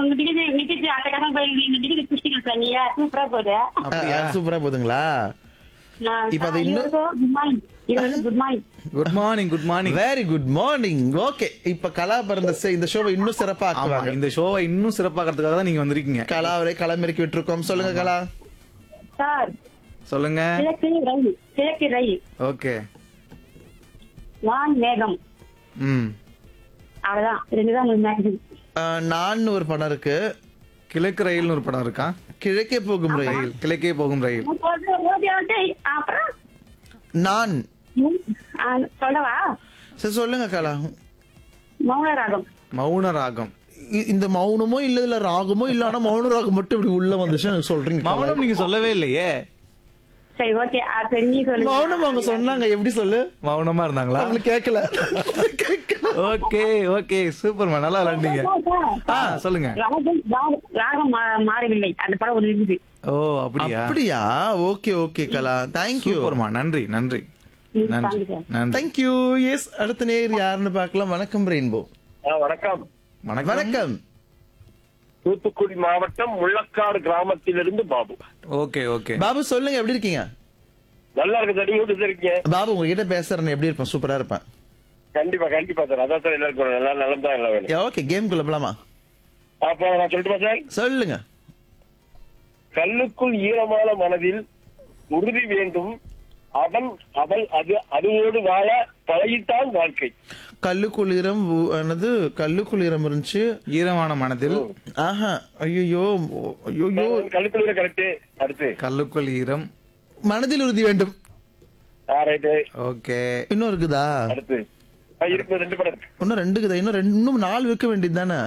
உங்க டிகிரி நிக்கிச்சு அட்டகாசம் போய் எங்க டிகிரி குஷ்டிகள் சொன்னீங்க சூப்பரா போகுது அப்படியா? சூப்பரா போதுங்களா நான் இப்ப அது இன்னும்- குட் மார்னிங் இது வந்து good morning good morning good morning very good morning okay இப்ப கலா பிறந்த செ- இந்த ஷோவை இன்னும் சிறப்பா ஆமா ஆக்குவாங்க இந்த ஷோவை இன்னும் சிறப்பாக்கிறதுக்காக தான் நீங்க வந்திருக்கீங்க கலா அவரை களமிறக்கி விட்டுருக்கோம் சொல்லுங்க கலா சார் சொல்லுங்க கிழக்கு ரயில் கிழக்கு ரயில் ஓகே வான் மேகம் ம் அவ்வளவுதான் ரெண்டுதான் உங்களுக்கு மேக்ஸிமம் அஹ், நான் ஒரு படம் இருக்கு கிழக்கு ரயில்னு ஒரு படம் இருக்கா கிழக்கே போகும் ரயில் ரயில் கிழக்கே போகும் ரயில் அப்புறம் நான் ம், ஆ, சொல்லவா சரி சொல்லுங்க கலா மௌன ராகம் மௌன ராகம் இ- இந்த மௌனமோ இல்ல இல்ல ராகமோ இல்ல ஆனா மௌன ராகம் மட்டும் இப்படி உள்ள வந்துச்சு எனக்கு சொல்றீங்க கலா. மௌனம் நீங்க சொல்லவே இல்லையே சரி ஓகே சரி நீ சொல்லுங்க மௌனம் அவங்க சொன்னாங்க எப்படி சொல்லு மௌனமா இருந்தாங்களா அவங்களுக்கு கேட்கல ஓகே ஓகே சூப்பர்மா நல்லா விளையாண்டீங்க ஆ சொல்லுங்க ராகம் ராகம் ராகம் மா- மாறவில்லை அந்த படம் ஒரு இருக்குது ஓ அப்படியா அப்படியா ஓகே ஓகே கலா தேங்க்யூ சூப்பர்மா நன்றி நன்றி ம், நன்றி தாங்க சார். நன்றி தேங்க்யூ எஸ் அடுத்த நேர் யாருன்னு பார்க்கலாம் வணக்கம் ரெயின்போ ஆ, வணக்கம் வணக்கம் வணக்கம் தூத்துக்குடி மாவட்டம் முள்ளக்காடு கிராமத்திலிருந்து பாபு ஓகே ஓகே பாபு சொல்லுங்க எப்படி இருக்கீங்க நல்லா இருக்கு சார் நீங்க எப்படி இருக்கீங்க பாபு உங்ககிட்ட பேசுறேன் எப்படி இருப்பேன் சூப்பரா இருப்பேன் கண்டிப்பா கண்டிப்பா சார் அதான் சார் எல்லாருக்கும் நல்லா நல்லா தான் எல்லாம் வேணும் ஓகே கேம் குள்ள போலாமா அப்போ நான் சொல்லட்டுமா சார் சொல்லுங்க கல்லுக்குள் ஈரமான மனதில் உறுதி வேண்டும் அவன் அவள் அது அதுவோடு வாழ பழகித்தான் வாழ்க்கை கல்லுக்குளிரம் என்னது கல்லுக்குளிரம் இருந்துச்சு ஈரமான மனதில் ஆஹா ஐயோ ஐயோ கல்லுக்குள்ள கரெக்ட் அடுத்து கல்லுக்குள் ஈரம் மனதில் உறுதி வேண்டும் ஆ ரைட்டு ஓகே இன்னும் இருக்குதா அடுத்து ஆ, இருக்கு ரெண்டு படம் இருக்கு இன்னும் ரெண்டு இருக்குதா இன்னும் ரெண்டு இன்னும் நாலு வைக்க வேண்டியது தானே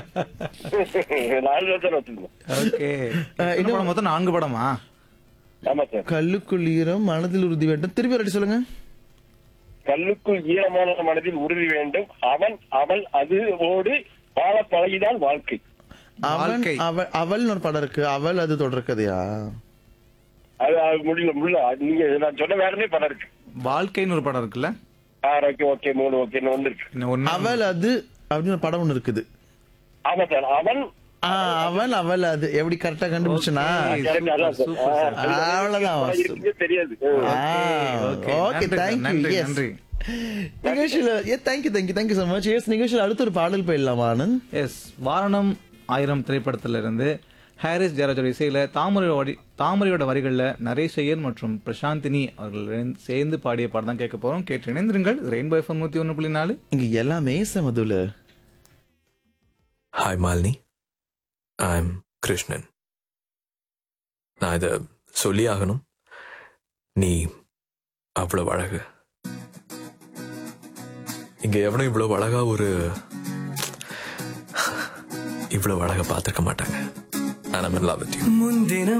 நாலு வருஷம் வச்சிருந்தோம் ஓகே இன்னும் படம் மொத்தம் நான்கு படமா ஆமா சார் கல்லுக்குள்ளீரம் மனதில் உறுதி வேண்டும் திருப்பி ரெடி சொல்லுங்க கல்லுக்குள் ஈரமான மனதில் உறுதி வேண்டும் அவன் அவள் அதுவோடு வாழ பழகிதான் வாழ்க்கை அவன் வாழ்க்கை. அவள் அவள்னு ஒரு படம் இருக்கு அவள் அது தொடர் கதையா அது அது முடியல முடியல அது நீங்க நான் சொன்ன வேறமே படம் இருக்கு வாழ்க்கைன்னு ஒரு படம் இருக்குல்ல ஆ ஓகே ஓகே மூணு ஓகே இன்னும் ஒன்று இருக்கு இன்னும் ஒண்ணு அவள் அது அப்படின்னு ஒரு படம் ஒண்ணு இருக்குது ஆமா சார் அவன் ஆ, அவள் அவள் அது எப்படி கரெக்டா கண்டுபிடிச்சனா Okay. correct, அதான் சார். Super sir. ஆ, அவ்வளவுதான். படம் இருக்குன்னே தெரியாது ஓகே ஓகே நன்றி, தேங்க்யூ நன்றி எஸ் நன்றி நிகழ்ச்சியில ஏ thank you thank you thank you so much yes நிகழ்ச்சியில் அடுத்த ஒரு பாடல் போயிடலாமா ஆனந்த் எஸ் வாரணம் ஆயிரம் திரைப்படத்துல இருந்து ஹாரிஸ் ஜெயராஜோட இசையில தாமரையோட வரி தாமரையோட வரிகள்ல நரேஷ் ஐயர் மற்றும் பிரசாந்தினி அவர்கள் ரெண்டு சேர்ந்து பாடிய பாடம் தான் கேட்க போறோம் கேட்டு இணைந்திருங்கள் ரெயின்போ எஃப்எம் நூத்தி ஒண்ணு புள்ளி நாலு இங்க எல்லாமே சமதுல ஹாய் மாலினி ஐம் கிருஷ்ணன் நான் இதை சொல்லி ஆகணும் நீ அவ்வளவு அழகு இங்க எவனும் இவ்வளவு அழகா ஒரு இவ்வளவு அழகா பார்த்திருக்க மாட்டாங்க நான் லவ் வித் யூ முன்தினம்